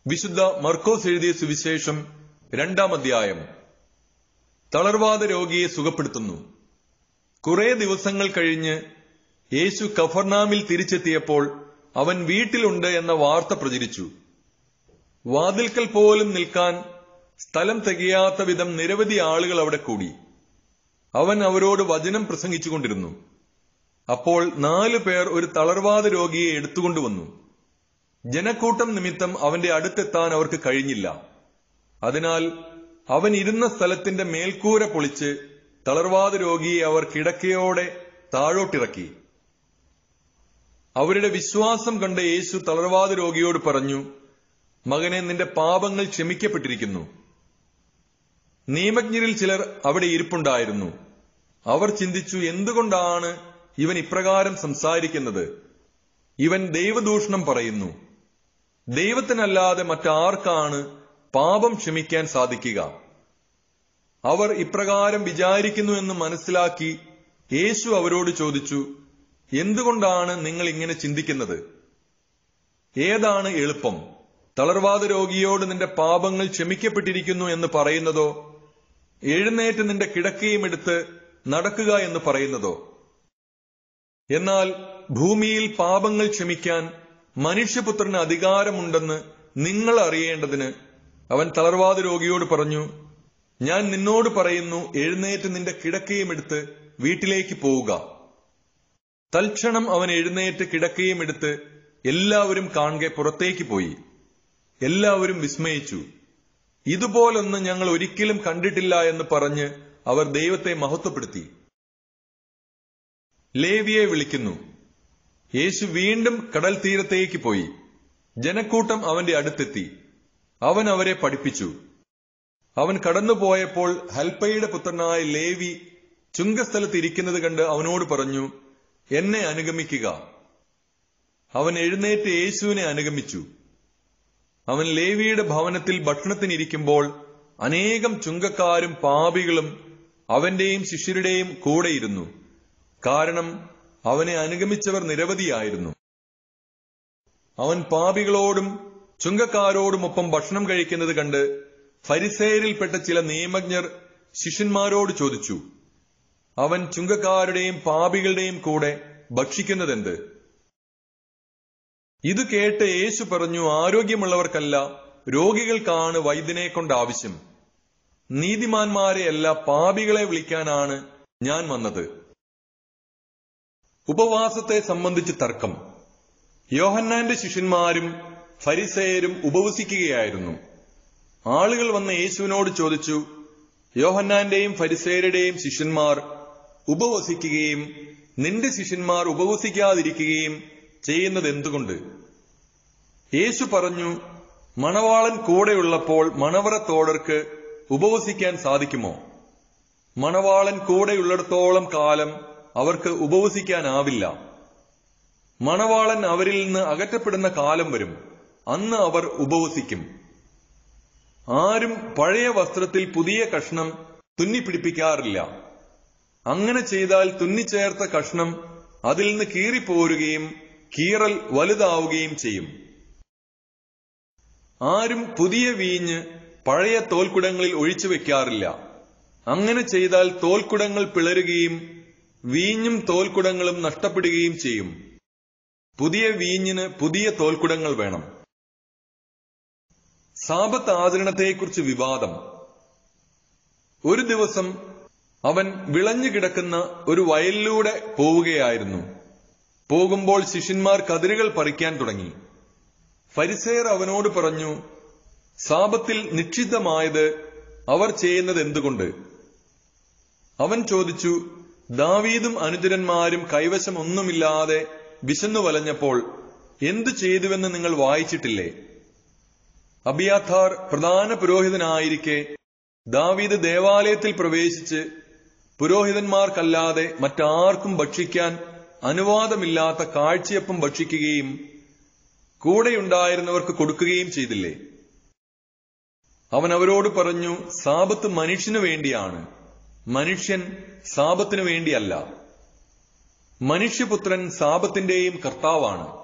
വിശുദ്ധ മർക്കോസ് എഴുതിയ സുവിശേഷം രണ്ടാം അധ്യായം തളർവാദ രോഗിയെ സുഖപ്പെടുത്തുന്നു കുറെ ദിവസങ്ങൾ കഴിഞ്ഞ് യേശു കഫർനാമിൽ തിരിച്ചെത്തിയപ്പോൾ അവൻ വീട്ടിലുണ്ട് എന്ന വാർത്ത പ്രചരിച്ചു വാതിൽക്കൽ പോലും നിൽക്കാൻ സ്ഥലം തികയാത്ത വിധം നിരവധി ആളുകൾ അവിടെ കൂടി അവൻ അവരോട് വചനം പ്രസംഗിച്ചുകൊണ്ടിരുന്നു അപ്പോൾ നാലു പേർ ഒരു തളർവാദ രോഗിയെ എടുത്തുകൊണ്ടുവന്നു ജനക്കൂട്ടം നിമിത്തം അവന്റെ അടുത്തെത്താൻ അവർക്ക് കഴിഞ്ഞില്ല അതിനാൽ അവൻ ഇരുന്ന സ്ഥലത്തിന്റെ മേൽക്കൂര പൊളിച്ച് തളർവാദ രോഗിയെ അവർ കിടക്കയോടെ താഴോട്ടിറക്കി അവരുടെ വിശ്വാസം കണ്ട യേശു തളർവാദ രോഗിയോട് പറഞ്ഞു മകനെ നിന്റെ പാപങ്ങൾ ക്ഷമിക്കപ്പെട്ടിരിക്കുന്നു നിയമജ്ഞരിൽ ചിലർ അവിടെ ഇരിപ്പുണ്ടായിരുന്നു അവർ ചിന്തിച്ചു എന്തുകൊണ്ടാണ് ഇവൻ ഇപ്രകാരം സംസാരിക്കുന്നത് ഇവൻ ദൈവദൂഷണം പറയുന്നു ദൈവത്തിനല്ലാതെ മറ്റാർക്കാണ് പാപം ക്ഷമിക്കാൻ സാധിക്കുക അവർ ഇപ്രകാരം വിചാരിക്കുന്നു എന്ന് മനസ്സിലാക്കി യേശു അവരോട് ചോദിച്ചു എന്തുകൊണ്ടാണ് നിങ്ങൾ ഇങ്ങനെ ചിന്തിക്കുന്നത് ഏതാണ് എളുപ്പം തളർവാദ രോഗിയോട് നിന്റെ പാപങ്ങൾ ക്ഷമിക്കപ്പെട്ടിരിക്കുന്നു എന്ന് പറയുന്നതോ എഴുന്നേറ്റ് നിന്റെ കിടക്കയും എടുത്ത് നടക്കുക എന്ന് പറയുന്നതോ എന്നാൽ ഭൂമിയിൽ പാപങ്ങൾ ക്ഷമിക്കാൻ മനുഷ്യപുത്രന് അധികാരമുണ്ടെന്ന് നിങ്ങൾ അറിയേണ്ടതിന് അവൻ തളർവാദ രോഗിയോട് പറഞ്ഞു ഞാൻ നിന്നോട് പറയുന്നു എഴുന്നേറ്റ് നിന്റെ കിടക്കയും എടുത്ത് വീട്ടിലേക്ക് പോവുക തൽക്ഷണം അവൻ എഴുന്നേറ്റ് കിടക്കയും എടുത്ത് എല്ലാവരും കാണെ പുറത്തേക്ക് പോയി എല്ലാവരും വിസ്മയിച്ചു ഇതുപോലൊന്ന് ഞങ്ങൾ ഒരിക്കലും കണ്ടിട്ടില്ല എന്ന് പറഞ്ഞ് അവർ ദൈവത്തെ മഹത്വപ്പെടുത്തി ലേവിയെ വിളിക്കുന്നു യേശു വീണ്ടും കടൽ തീരത്തേക്ക് പോയി ജനക്കൂട്ടം അവന്റെ അടുത്തെത്തി അവൻ അവരെ പഠിപ്പിച്ചു അവൻ കടന്നുപോയപ്പോൾ ഹൽപ്പയുടെ പുത്രനായ ലേവി ചുങ്കസ്ഥലത്ത് ഇരിക്കുന്നത് കണ്ട് അവനോട് പറഞ്ഞു എന്നെ അനുഗമിക്കുക അവൻ എഴുന്നേറ്റ് യേശുവിനെ അനുഗമിച്ചു അവൻ ലേവിയുടെ ഭവനത്തിൽ ഭക്ഷണത്തിനിരിക്കുമ്പോൾ അനേകം ചുങ്കക്കാരും പാപികളും അവന്റെയും ശിഷ്യരുടെയും കൂടെയിരുന്നു കാരണം അവനെ അനുഗമിച്ചവർ നിരവധിയായിരുന്നു അവൻ പാപികളോടും ചുങ്കക്കാരോടുമൊപ്പം ഭക്ഷണം കഴിക്കുന്നത് കണ്ട് ഫരിസേരിൽപ്പെട്ട ചില നിയമജ്ഞർ ശിഷ്യന്മാരോട് ചോദിച്ചു അവൻ ചുങ്കക്കാരുടെയും പാപികളുടെയും കൂടെ ഭക്ഷിക്കുന്നതെന്ത് ഇത് കേട്ട് യേശു പറഞ്ഞു ആരോഗ്യമുള്ളവർക്കല്ല രോഗികൾക്കാണ് വൈദ്യനെ കൊണ്ട് ആവശ്യം നീതിമാന്മാരെയല്ല പാപികളെ വിളിക്കാനാണ് ഞാൻ വന്നത് ഉപവാസത്തെ സംബന്ധിച്ച് തർക്കം യോഹന്നാന്റെ ശിഷ്യന്മാരും ഫരിസേയരും ഉപവസിക്കുകയായിരുന്നു ആളുകൾ വന്ന് യേശുവിനോട് ചോദിച്ചു യോഹന്നാന്റെയും ഫരിസേരുടെയും ശിഷ്യന്മാർ ഉപവസിക്കുകയും നിന്റെ ശിഷ്യന്മാർ ഉപവസിക്കാതിരിക്കുകയും ചെയ്യുന്നത് എന്തുകൊണ്ട് യേശു പറഞ്ഞു മണവാളൻ കൂടെയുള്ളപ്പോൾ മണവറത്തോടർക്ക് ഉപവസിക്കാൻ സാധിക്കുമോ മണവാളൻ കൂടെയുള്ളിടത്തോളം കാലം അവർക്ക് ഉപവസിക്കാനാവില്ല മണവാളൻ അവരിൽ നിന്ന് അകറ്റപ്പെടുന്ന കാലം വരും അന്ന് അവർ ഉപവസിക്കും ആരും പഴയ വസ്ത്രത്തിൽ പുതിയ കഷ്ണം തുന്നിപ്പിടിപ്പിക്കാറില്ല അങ്ങനെ ചെയ്താൽ തുന്നിച്ചേർത്ത കഷ്ണം അതിൽ നിന്ന് കീറിപ്പോരുകയും കീറൽ വലുതാവുകയും ചെയ്യും ആരും പുതിയ വീഞ്ഞ് പഴയ തോൽക്കുടങ്ങളിൽ ഒഴിച്ചു വെക്കാറില്ല അങ്ങനെ ചെയ്താൽ തോൽക്കുടങ്ങൾ പിളരുകയും വീഞ്ഞും തോൽക്കുടങ്ങളും നഷ്ടപ്പെടുകയും ചെയ്യും പുതിയ വീഞ്ഞിന് പുതിയ തോൽക്കുടങ്ങൾ വേണം സാപത്ത് ആചരണത്തെക്കുറിച്ച് വിവാദം ഒരു ദിവസം അവൻ വിളഞ്ഞു കിടക്കുന്ന ഒരു വയലിലൂടെ പോവുകയായിരുന്നു പോകുമ്പോൾ ശിഷ്യന്മാർ കതിരുകൾ പറിക്കാൻ തുടങ്ങി ഫരിസേർ അവനോട് പറഞ്ഞു സാപത്തിൽ നിക്ഷിദ്ധമായത് അവർ ചെയ്യുന്നത് എന്തുകൊണ്ട് അവൻ ചോദിച്ചു ദാവീദും അനുചരന്മാരും കൈവശം ഒന്നുമില്ലാതെ വിശന്നു വലഞ്ഞപ്പോൾ എന്തു ചെയ്തുവെന്ന് നിങ്ങൾ വായിച്ചിട്ടില്ലേ അബിയാഥാർ പ്രധാന പുരോഹിതനായിരിക്കെ ദാവീദ് ദേവാലയത്തിൽ പ്രവേശിച്ച് പുരോഹിതന്മാർക്കല്ലാതെ മറ്റാർക്കും ഭക്ഷിക്കാൻ അനുവാദമില്ലാത്ത കാഴ്ചയപ്പം ഭക്ഷിക്കുകയും കൂടെയുണ്ടായിരുന്നവർക്ക് കൊടുക്കുകയും ചെയ്തില്ലേ അവൻ അവരോട് പറഞ്ഞു സാപത്ത് മനുഷ്യനു വേണ്ടിയാണ് മനുഷ്യൻ സാപത്തിനു വേണ്ടിയല്ല മനുഷ്യപുത്രൻ സാപത്തിന്റെയും കർത്താവാണ്